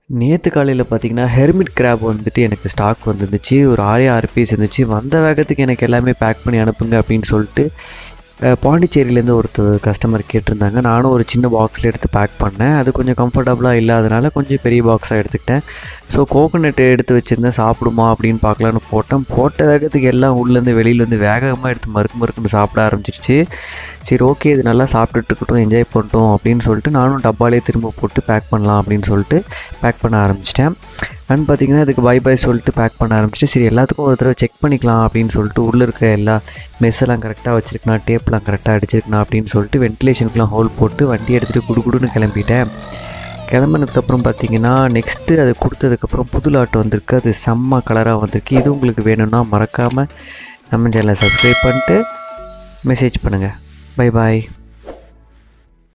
நேற்று காலையில் பார்த்தீங்கன்னா ஹெர்மிட் கிராப் வந்துட்டு எனக்கு ஸ்டாக் வந்துருந்துச்சு ஒரு ஆறே ஆறு பீஸ் இருந்துச்சு வந்த வேகத்துக்கு எனக்கு எல்லாமே பேக் பண்ணி அனுப்புங்க அப்படின்னு சொல்லிட்டு அஹ், பாண்டிச்சேரியிலேருந்து ஒருத்தர் கஸ்டமர் கேட்டிருந்தாங்க நானும் ஒரு சின்ன பாக்ஸில் எடுத்து பேக் பண்ணேன் அது கொஞ்சம் கம்ஃபர்டபுளாக இல்லாதனால கொஞ்சம் பெரிய பாக்ஸாக எடுத்துக்கிட்டேன் ஸோ கோகோனட் எடுத்து வச்சுருந்தேன் சாப்பிடுமா அப்படின்னு பார்க்கலான்னு போட்டேன் போட்ட வேகத்துக்கு எல்லாம் உள்ளேருந்து வெளியிலேருந்து வேகமாக எடுத்து மறுக்கு மறுக்குன்னு சாப்பிட ஆரம்பிச்சிருச்சு சரி ஓகே இது நல்லா சாப்பிட்டுட்டு இருக்கட்டும் என்ஜாய் பண்ணிட்டோம் அப்படின்னு சொல்லிட்டு நானும் டப்பாலே திரும்ப போட்டு பேக் பண்ணலாம் அப்படின்னு சொல்லிட்டு பேக் பண்ண ஆரம்பிச்சிட்டேன் அண்ட் பார்த்தீங்கன்னா இதுக்கு பை பை சொல்லிட்டு பேக் பண்ண ஆரம்பிச்சிட்டு சரி எல்லாத்துக்கும் ஒரு தடவை செக் பண்ணிக்கலாம் அப்படின்னு சொல்லிட்டு உள்ளே இருக்க எல்லா மெஸ் எல்லாம் கரெக்டாக வச்சிருக்கனா டேப்லாம் கரெக்டாக அடிச்சிருக்கனா அப்படின்னு சொல்லிட்டு வென்டிலேஷனுக்குலாம் ஹோல் போட்டு வண்டி எடுத்துகிட்டு குடு குடுன்னு கிளம்பிட்டேன் கிளம்புனதுக்கப்புறம் பார்த்தீங்கன்னா நெக்ஸ்ட்டு அது கொடுத்ததுக்கப்புறம் புது லாட் வந்திருக்கு அது செம்ம கலராக வந்திருக்கு இது உங்களுக்கு வேணும்னா மறக்காமல் நம்ம சேனலை சப்ஸ்கிரைப் பண்ணிட்டு மெசேஜ் பண்ணுங்கள் பை பாய்